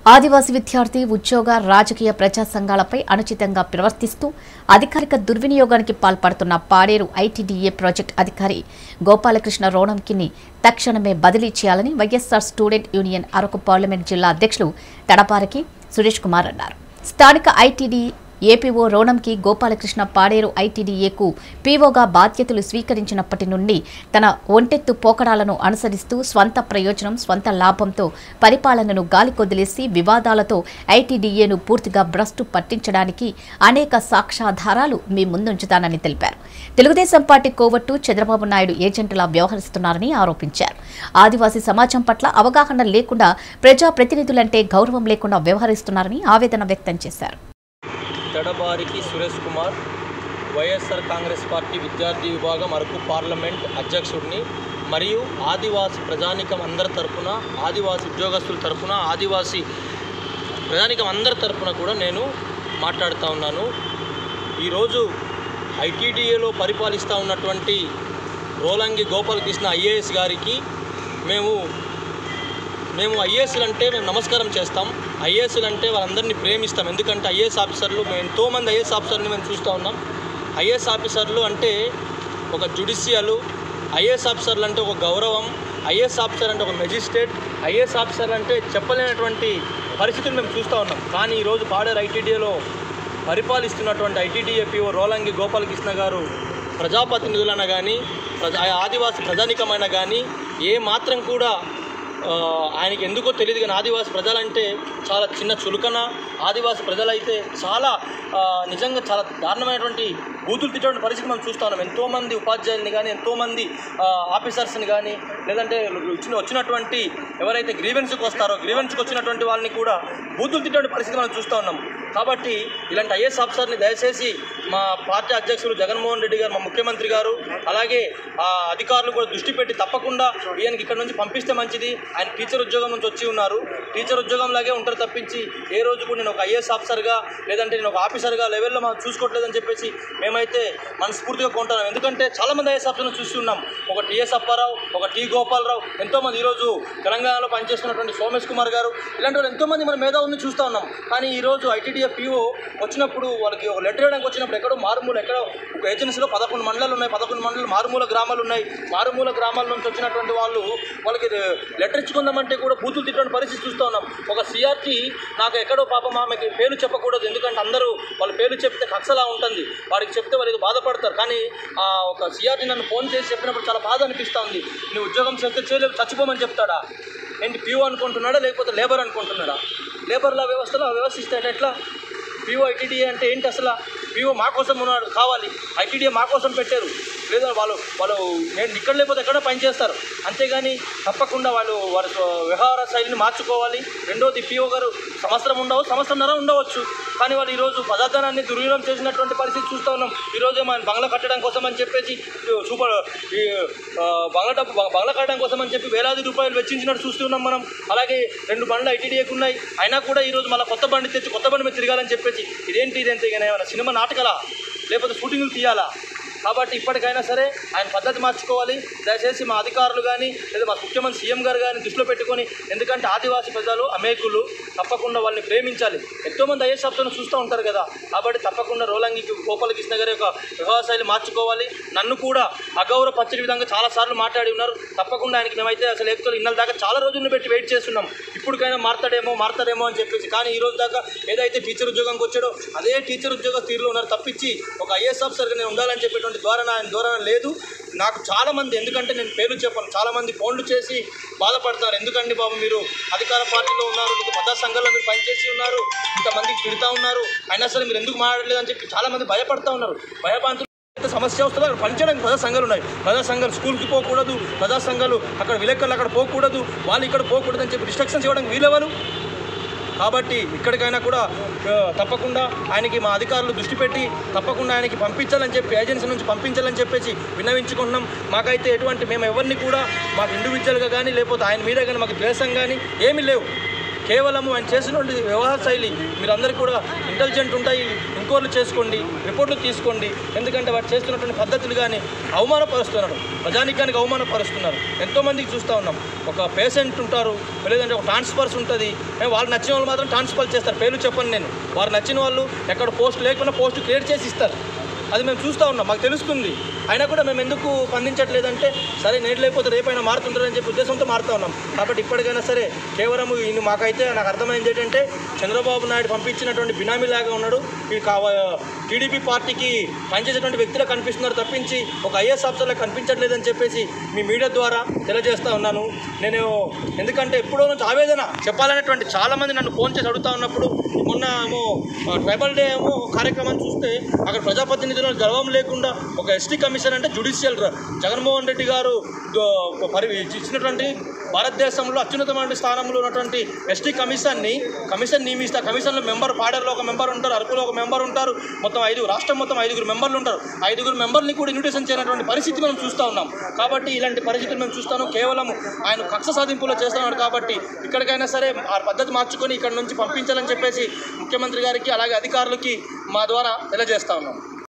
ఆదివాసీ విద్యార్థి ఉద్యోగ రాజకీయ ప్రజా సంఘాలపై అనుచితంగా ప్రవర్తిస్తూ అధికారిక దుర్వినియోగానికి పాల్పడుతున్న పాడేరు ఐటీడీఏ ప్రాజెక్ట్ అధికారి గోపాలకృష్ణ రోణంకిని తక్షణమే బదిలీ చేయాలని YSR student union Araku parliament జిల్లా అధ్యక్షులు తడపారకి సురేష్ కుమార్ అన్నారు స్థానిక ఐటీడీ ఏపీఓ రోణంకి గోపాలకృష్ణ పాడేరు ఐటీడీఏకు పీఓగా బాధ్యతలు స్వీకరించినప్పటి నుండి తన ఒంటెత్తు పోకడాలను అనుసరిస్తూ స్వంత ప్రయోజనం స్వంత లాభంతో పరిపాలనను గాలికొదిలేసి వివాదాలతో ఐటీడీఏను పూర్తిగా భ్రష్టు పట్టించడానికి అనేక సాక్ష్యాధారాలు మీ ముందుంచుతానని తెలిపారు తెలుగుదేశం పార్టీ కోవట్టు చంద్రబాబు నాయుడు ఏజెంట్లా వ్యవహరిస్తున్నారని ఆరోపించారు ఆదివాసీ సమాజం పట్ల అవగాహన లేకుండా ప్రజాప్రతినిధులంటే గౌరవం లేకుండా వ్యవహరిస్తున్నారని ఆవేదన వ్యక్తం చేశారు Thadabariki Suresh Kumar YSR Congress party విద్యార్థి విభాగం అరకు పార్లమెంట్ అధ్యక్షుడిని మరియు ఆదివాసి ప్రజానికం అందరి తరపున ఆదివాసి ఉద్యోగస్తుల తరపున ఆదివాసి ప్రజానికం అందరి తరపున కూడా నేను మాట్లాడుతూ ఉన్నాను ఈరోజు ఐటీడీఏలో పరిపాలిస్తూ ఉన్నటువంటి రోలంగి గోపాలకృష్ణ ఐఏఎస్ గారికి మేము మేము ఐఏఎస్లు అంటే మేము నమస్కారం చేస్తాం ఐఏఎస్లు అంటే వాళ్ళందరినీ ప్రేమిస్తాం ఎందుకంటే ఐఏఎస్ ఆఫీసర్లు మేము ఎంతోమంది ఐఏఎస్ ఆఫీసర్ని మేము చూస్తూ ఉన్నాం ఐఏఎస్ ఆఫీసర్లు అంటే ఒక జుడిషియలు ఐఏఎస్ ఆఫీసర్లు అంటే ఒక గౌరవం ఐఏఎస్ ఆఫీసర్ అంటే ఒక మెజిస్ట్రేట్ ఐఏఎస్ ఆఫీసర్ అంటే చెప్పలేనటువంటి పరిస్థితులు మేము చూస్తూ ఉన్నాం కానీ ఈరోజు పాడేరు ఐటీడీఏలో పరిపాలిస్తున్నటువంటి ఐటీడీఏపీఓ రోలంగి గోపాలకృష్ణ గారు ప్రజాప్రతినిధులైనా కానీ ప్రజా ఆదివాసి ప్రజానికమైన కానీ ఏ మాత్రం కూడా ఆ, ఆయనకి ఎందుకో తెలియదు కానీ ఆదివాసి ప్రజలంటే చాలా చిన్న చులకన ఆదివాసి ప్రజలైతే చాలా ఆ, నిజంగా చాలా దారుణమైనటువంటి బూతులు తిట్టేటువంటి పరిస్థితి మనం చూస్తా ఉన్నాం ఎంతోమంది ఉపాధ్యాయుల్ని కానీ ఎంతోమంది ఆ, ఆఫీసర్స్ని కానీ లేదంటే వచ్చిన వచ్చినటువంటి ఎవరైతే గ్రీవెన్స్కి వస్తారో గ్రీవెన్స్కి వచ్చినటువంటి వాళ్ళని కూడా బూతులు తిట్టేటువంటి పరిస్థితి మనం చూస్తూ ఉన్నాం కాబట్టి ఇలాంటి ఐఏఎస్ ఆఫీసర్ని దయచేసి మా పార్టీ అధ్యక్షులు జగన్మోహన్ రెడ్డి గారు మా ముఖ్యమంత్రి గారు అలాగే ఆ అధికారులు కూడా దృష్టి పెట్టి తప్పకుండా ఈయనకి ఇక్కడ నుంచి పంపిస్తే మంచిది ఆయన టీచర్ ఉద్యోగం నుంచి వచ్చి ఉన్నారు టీచర్ ఉద్యోగం లాగే ఉంటారు తప్పించి ఏ రోజు కూడా నేను ఒక ఐఏఎస్ ఆఫీసర్గా లేదంటే నేను ఒక ఆఫీసర్గా లెవెల్లో మనం చూసుకోవట్లేదని చెప్పేసి మేమైతే మనస్ఫూర్తిగా కొంటున్నాం ఎందుకంటే చాలామంది ఐఏఎస్ ఆఫీసర్లను చూస్తున్నాం ఒక టీఎస్ అప్పారావు ఒక టీ గోపాలరావు ఎంతోమంది ఈరోజు తెలంగాణలో పనిచేస్తున్నటువంటి సోమేష్ కుమార్ గారు ఇలాంటి వాళ్ళు ఎంతోమంది మన మేధావుల్ని చూస్తూ ఉన్నాం కానీ ఈరోజు ఐటీడీఏ పీఓ వచ్చినప్పుడు వాళ్ళకి ఒక లెటర్ ఇవ్వడానికి వచ్చినప్పుడు ఎక్కడో మారుమూల ఎక్కడో ఒక ఏజెన్సీలో పదకొండు మండలాలు ఉన్నాయి పదకొండు మండలాలు మారుమూల గ్రామాలు ఉన్నాయి మారుమూల గ్రామాల నుంచి వచ్చినటువంటి వాళ్ళు వాళ్ళకి లెటర్ ఇచ్చుకుందామంటే కూడా బూతులు తిట్టడానికి పరిస్థితి చూస్తూ ఉన్నాం ఒక సిఆర్టీ నాకు ఎక్కడో పాపం ఆమెకి పేరు చెప్పకూడదు ఎందుకంటే అందరూ వాళ్ళ పేరు చెప్తే కక్షలా ఉంటుంది వారికి చెప్తే వాళ్ళు ఏదో బాధపడతారు కానీ ఆ ఒక సిఆర్టీ నన్ను ఫోన్ చేసి చెప్పినప్పుడు చాలా బాధ అనిపిస్తూ ఉంది నీ ఉద్యోగం చేస్తే చేయలేదు చచ్చిపోమని చెప్తాడా ఏంటి పిఓ అనుకుంటున్నాడా లేకపోతే లేబర్ అనుకుంటున్నాడా లేబర్ల వ్యవస్థలో ఆ వ్యవస్థ ఇస్తే ఎట్లా పిఓ ఐటీడీఏ అంటే ఏంటి అసలు పిఓ మా కోసం ఉన్నాడు కావాలి ఐటీడీఏ మా కోసం పెట్టారు లేదా వాళ్ళు వాళ్ళు నేను ఇక్కడ లేకపోతే ఎక్కడ పని చేస్తారు అంతేగాని తప్పకుండా వాళ్ళు వారి వ్యవహార శైలిని మార్చుకోవాలి రెండోది పిఓ గారు సంవత్సరం ఉండవు సంవత్సరంన్నర ఉండవచ్చు కానీ వాళ్ళు ఈరోజు పదార్థాన్ని దుర్వినియోగం చేసినటువంటి పరిస్థితి చూస్తూ ఉన్నాం ఈరోజు మనం బంగ్లా కట్టడం కోసం అని చెప్పేసి సూపర్ ఈ ఆ, బంగ్లా డబ్బు బంగ్లా కట్టడం కోసం అని చెప్పి వేలాది రూపాయలు వెచ్చించినట్టు చూస్తున్నాం మనం అలాగే రెండు బండ్లు ఐటీడీఏకి ఉన్నాయి అయినా కూడా ఈరోజు మళ్ళీ కొత్త బండి తెచ్చి కొత్త బండి మీద తిరగాలని చెప్పేసి ఇదేంటి ఇదేంటి ఇక ఏమైనా సినిమా నాటకాలా లేకపోతే షూటింగ్లు తీయాలా కాబట్టి ఇప్పటికైనా సరే ఆయన పద్ధతి మార్చుకోవాలి దయచేసి మా అధికారులు కానీ లేదా మా ముఖ్యమంత్రి సీఎం గారు కానీ దృష్టిలో పెట్టుకొని ఎందుకంటే ఆదివాసీ ప్రజలు అమేకులు తప్పకుండా వాళ్ళని ప్రేమించాలి ఎంతోమంది ఐఎస్ ఆఫీసర్లు చూస్తూ ఉంటారు కదా కాబట్టి తప్పకుండా రోలంగికి గోపాలకృష్ణ గారి యొక్క వ్యవసాయాలు మార్చుకోవాలి నన్ను కూడా అగౌరవ పచ్చడి విధంగా చాలాసార్లు మాట్లాడి ఉన్నారు తప్పకుండా ఆయనకి మేమైతే అసలు ఎక్కువ ఇన్నల దాకా చాలా రోజులను పెట్టి వెయిట్ చేస్తున్నాం ఇప్పటికైనా మారతాడేమో మారతాడేమో అని చెప్పేసి కానీ ఈ రోజు దాకా ఏదైతే టీచర్ ఉద్యోగంకి వచ్చాడో అదే టీచర్ ఉద్యోగ తీరులో ఉన్నారు తప్పించి ఒక ఐఏఎస్ ఆఫీసర్గా నేను ఉండాలని చెప్పేటువంటి ధోరణ ఆయన ధోరణ లేదు నాకు చాలామంది ఎందుకంటే నేను పేర్లు చెప్పను చాలామంది ఫోన్లు చేసి బాధపడతారు ఎందుకండి బాబు మీరు అధికార పార్టీలో ఉన్నారు మీకు మత సంఘంలో మీరు పనిచేసి ఉన్నారు ఇంతమందికి తిడుతూ ఉన్నారు అయినా సరే మీరు ఎందుకు మాట్లాడలేదు అని చెప్పి చాలామంది భయపడతా ఉన్నారు భయపాంతులు ఎంత సమస్య వస్తుందో అక్కడ పనిచేయడానికి ప్రజా సంఘాలు ఉన్నాయి ప్రజా సంఘాలు స్కూల్కి పోకూడదు ప్రజా సంఘాలు అక్కడ విలేకరులు అక్కడ పోకూడదు వాళ్ళు ఇక్కడ పోకూడదు అని చెప్పి రిస్ట్రిక్షన్స్ ఇవ్వడానికి వీలెవరు కాబట్టి ఇక్కడికైనా కూడా ఆ, తప్పకుండా ఆయనకి మా అధికారులు దృష్టి పెట్టి తప్పకుండా ఆయనకి పంపించాలని చెప్పి ఏజెన్సీ నుంచి పంపించాలని చెప్పేసి విన్నవించుకుంటున్నాం మాకైతే ఎటువంటి మేము ఎవరిని కూడా మాకు ఇండివిజువల్గా కానీ లేకపోతే ఆయన మీద కానీ మాకు ద్వేషం కానీ ఏమీ లేవు కేవలం ఆయన చేసినటువంటి వ్యవహార శైలి మీరందరూ కూడా ఇంటెలిజెంట్ ఉంటాయి ఇంకోర్లు చేసుకోండి రిపోర్ట్లు తీసుకోండి ఎందుకంటే వాడు చేస్తున్నటువంటి పద్ధతులు కానీ అవమానపరుస్తున్నాడు ప్రజానికానికి అవమానపరుస్తున్నారు ఎంతోమందికి చూస్తూ ఉన్నాం ఒక పేషెంట్ ఉంటారు లేదంటే ఒక ట్రాన్స్ఫర్స్ ఉంటుంది ఏ, వాళ్ళు నచ్చిన వాళ్ళు మాత్రం ట్రాన్స్ఫర్ చేస్తారు పేర్లు చెప్పను నేను వారు నచ్చిన వాళ్ళు ఎక్కడ పోస్ట్ లేకపోయినా పోస్ట్ క్రియేట్ చేసి ఇస్తారు అది మేము చూస్తూ ఉన్నాం మాకు తెలుస్తుంది అయినా కూడా మేము ఎందుకు స్పందించట్లేదంటే సరే నేడు లేకపోతే రేపైనా మారుతుంటారని చెప్పి ఉద్దేశంతో మారుతూ ఉన్నాం కాబట్టి ఇప్పటికైనా సరే కేవలం ఈయన మాకైతే నాకు అర్థమైంది ఏంటంటే చంద్రబాబు నాయుడు పంపించినటువంటి బినామీ లాగా ఉన్నాడు ఈ కావ టీడీపీ పార్టీకి పనిచేసేటువంటి వ్యక్తులు కనిపిస్తున్నారు తప్పించి ఒక ఐఏఎస్ ఆఫీసర్లకు కనిపించట్లేదని చెప్పేసి మీ మీడియా ద్వారా తెలియజేస్తా ఉన్నాను నేను ఎందుకంటే ఎప్పుడో నుంచి ఆవేదన చెప్పాలనేటువంటి చాలామంది నన్ను ఫోన్ చేసి అడుగుతా ఉన్నప్పుడు మొన్న ఏమో ఆ, ట్రైబల్ డే ఏమో కార్యక్రమం చూస్తే అక్కడ ప్రజాప్రతినిధులు గర్వం లేకుండా ఒక ఎస్టీ కమిషన్ అంటే జుడిషియల్ జగన్మోహన్ రెడ్డి గారు దో- పరి ఇచ్చినటువంటి భారతదేశంలో అత్యున్నతమైన స్థానంలో ఉన్నటువంటి ఎస్టీ కమిషన్ని కమిషన్ నియమిస్తే ఆ కమిషన్లో మెంబర్ పాడర్లో ఒక మెంబర్ ఉంటారు అరకులో ఒక మెంబర్ ఉంటారు మొత్తం ఐదు రాష్ట్రం మొత్తం ఐదుగురు మెంబర్లు ఉంటారు ఐదుగురు మెంబర్ని కూడా ఇన్విటేషన్ చేయనటువంటి పరిస్థితి మనం చూస్తూ ఉన్నాం కాబట్టి ఇలాంటి పరిస్థితులు మేము చూస్తాను కేవలం ఆయన కక్ష సాధింపులో చేస్తున్నాడు కాబట్టి ఇక్కడికైనా సరే ఆ పద్ధతి మార్చుకొని ఇక్కడ నుంచి పంపించాలని చెప్పేసి ముఖ్యమంత్రి గారికి అలాగే అధికారులకి మా ద్వారా తెలియజేస్తా ఉన్నాం